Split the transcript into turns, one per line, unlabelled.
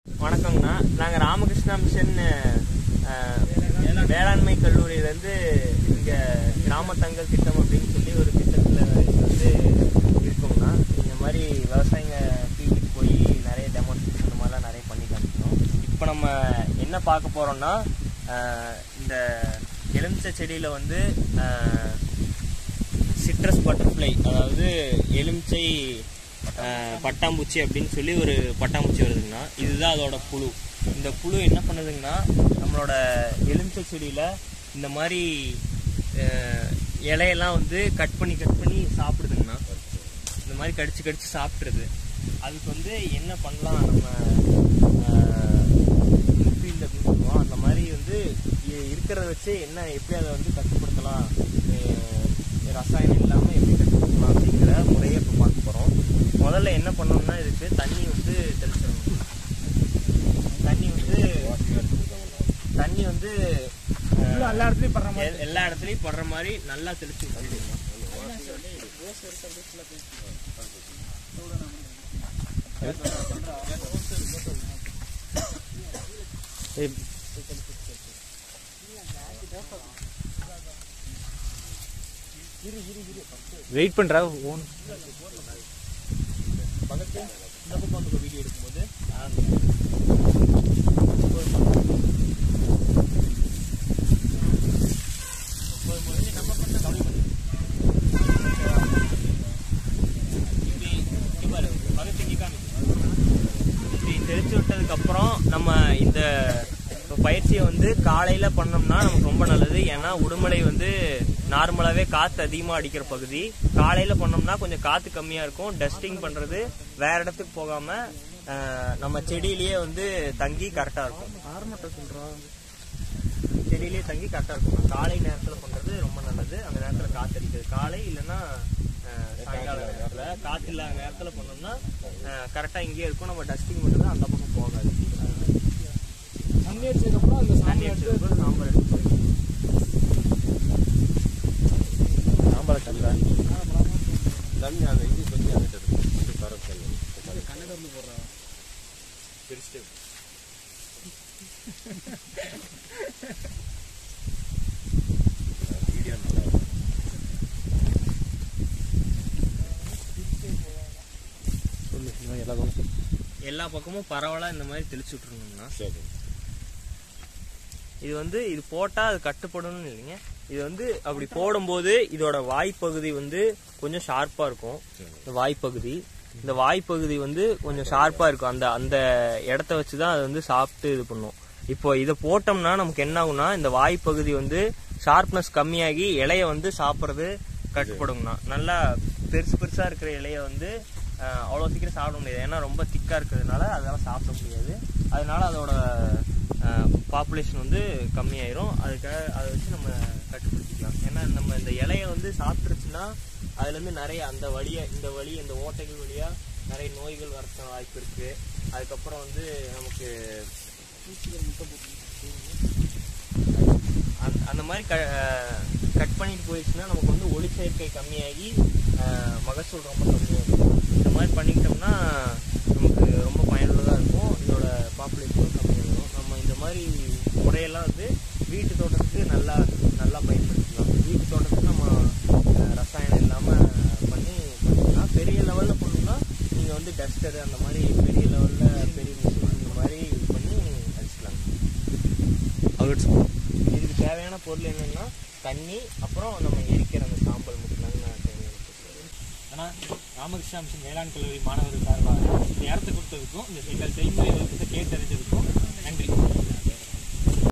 வணக்கங்கண்ணா நாங்கள் ராமகிருஷ்ணா மிஷன் அஹ், வேளாண்மை கல்லூரியிலேருந்து இங்கே கிராமத்தங்கள் திட்டம் அப்படின்னு சொல்லி ஒரு திட்டத்தில் வந்து இருக்கோங்கண்ணா இந்த மாதிரி விவசாயிங்க ஃபீல்டுக்கு போய் நிறைய டெமான்ஸ்ட்ரேஷன் இந்த மாதிரிலாம் நிறைய பண்ணி காமிக்கணும் இப்போ நம்ம என்ன பார்க்க போகிறோம்னா இந்த எலுமிச்சை செடியில் வந்து சிட்ரஸ் பட்டர்ஃப்ளை அதாவது எலுமிச்சை அஹ், பட்டாம்பூச்சி அப்படின்னு சொல்லி ஒரு பட்டாம்பூச்சி வருதுங்கண்ணா இதுதான் அதோட புழு இந்த புழு என்ன பண்ணுதுங்கன்னா நம்மளோட எலுமிச்சை செடியில் இந்த மாதிரி அஹ், இலையெல்லாம் வந்து கட் பண்ணி கட் பண்ணி சாப்பிடுதுங்கண்ணா இந்த மாதிரி கடிச்சு கடிச்சு சாப்பிட்ருது அதுக்கு வந்து என்ன பண்ணலாம் நம்ம ஃபீல்டு அப்படின்னு சொல்லுவோம் அந்த மாதிரி வந்து இ- இருக்கிறத வச்சு என்ன எப்படி அதை வந்து கட்டுப்படுத்தலாம் அஹ் ரசாயனம் இல்லாமல் எப்படி கட்டுப்படுத்தலாம் அப்படிங்கிற முறையை இப்போ பார்க்க போகிறோம் முதல்ல என்ன பண்ணணும்னா இதுக்கு தண்ணி வந்து தெளிச்சிடணும் தண்ணி வந்து தண்ணி வந்து அஹ்,
எல்லா இடத்துலயும் படுற மாதிரி
எ- எல்லா இடத்துலையும் படுற மாதிரி நல்லா தெளிச்சு விட்டுருங்க
வெயிட் பண்றா ஓன்
பக்கத்து இந்த பக்கம் வந்து வீடியோ எடுக்கும்போது இப்படி தெளிச்சு விட்டதுக்கு அப்புறம் நம்ம இந்த இப்ப பயிற்சியை வந்து காலையில பண்ணோம்னா நமக்கு ரொம்ப நல்லது ஏன்னா உடுமலை வந்து நார்மலாவே காத்து அதிகமா அடிக்கிற பகுதி காலையில பண்ணோம்னா கொஞ்சம் காத்து கம்மியா இருக்கும் டஸ்டிங் பண்றது வேற இடத்துக்கு போகாம அஹ், நம்ம செடியிலேயே வந்து தங்கி கரெக்டா இருக்கும் செடியிலேயே தங்கி கரெக்டா இருக்கும் காலை நேரத்துல பண்றது ரொம்ப நல்லது அந்த நேரத்துல காத்து அடிக்குது காலை இல்லைன்னா அஹ், சாயங்கால நேரத்துல காத்து இல்லாத நேரத்துல பண்ணோம்னா கரெக்டா இங்கேயே இருக்கும் நம்ம டஸ்டிங் பண்றது அந்த பக்கம் போகாது
தண்ணி அடிச்சதுக்கப்புறம் அந்த
தண்ணி எடுத்து சாம்பார் எடுத்து
சாம்பார் கல்ல
தண்ணி அந்த இது கொஞ்சம் அங்கிட்டு இருக்கும் இது பரப்பு
பிரிச்சுட்டு
வீடியோ நல்லா இருக்கும்
சொல்லு இன்னும் எல்லா பக்கமும்
எல்லா பக்கமும் பரவலா இந்த மாதிரி தெளிச்சு விட்டுருணும்னா
சரி
இது வந்து இது போட்டா அது கட்டுப்படணும்னு இல்லைங்க இது வந்து அப்படி போடும்போது இதோட வாய்ப்பகுதி வந்து கொஞ்சம் ஷார்ப்பா இருக்கும் இந்த வாய்ப்பகுதி இந்த வாய்ப்பகுதி வந்து கொஞ்சம் ஷார்ப்பா இருக்கும் அந்த அந்த இடத்த வச்சு தான் அது வந்து சாப்பிட்டு இது பண்ணும் இப்போ இதை போட்டோம்னா நமக்கு என்ன ஆகும்னா இந்த வாய்ப்பகுதி வந்து ஷார்ப்னஸ் கம்மியாகி இலைய வந்து சாப்பிட்றது கட்டுப்படும்னா நல்லா பெருசு பெருசா இருக்கிற இலைய வந்து அஹ், அவ்வளோ சீக்கிரம் சாப்பிட முடியாது ஏன்னா ரொம்ப திக்கா இருக்கிறதுனால அதெல்லாம் சாப்பிட முடியாது அதனால அதோட பாப்புலேஷன் வந்து கம்மியாயிரும் அதுக்காக அதை வச்சு நம்ம கட்டுப்படுத்திக்கலாம் ஏன்னா நம்ம இந்த இலைய வந்து சாப்பிட்டுருச்சுன்னா அதுல இருந்து நிறைய அந்த வழியா இந்த வழி இந்த ஓட்டைகள் வழியா நிறைய நோய்கள் வரக்க வாய்ப்பு இருக்கு அதுக்கப்புறம் வந்து நமக்கு அந்த அந்த மாதிரி க கட் பண்ணிட்டு போயிடுச்சுன்னா நமக்கு வந்து ஒளி சேர்க்கை கம்மியாகி அஹ், மகசூல் ரொம்ப கம்மியாகும் இந்த மாதிரி பண்ணிக்கிட்டோம்னா நமக்கு ரொம்ப பயனுள்ளதாக இருக்கும் இதோட பாப்புலேஷனும் கம்மியாகும் நம்ம இந்த மாதிரி முறையெல்லாம் வந்து வீட்டு தோட்டத்துக்கு நல்லா நல்லா பயன்படுத்திக்கலாம் வீட்டு தோட்டத்துக்கு நம்ம அஹ், ரசாயனம் இல்லாமல் பண்ணி பண்ணிக்கலாம் பெரிய லெவலில் பண்ணணும்னா நீங்கள் வந்து டஸ்டர் அந்த மாதிரி பெரிய லெவலில் பெரிய மிஷின் இந்த மாதிரி பண்ணி அடிச்சுக்கலாம் இதுக்கு தேவையான பொருள் என்னன்னா தண்ணி அப்புறம் நம்ம எரிக்கிற அந்த சாம்பல் மட்டும்தாங்க தேவையான பொருள்
ஆனா ராமகிருஷ்ணா மிஷன் வேளாண் கல்லூரி மாணவர்கள் சார்பாக இந்த இடத்த கொடுத்ததுக்கும் இந்த எங்கள் செய்முறை வந்து கேட்டறிஞ்சதுக்கும்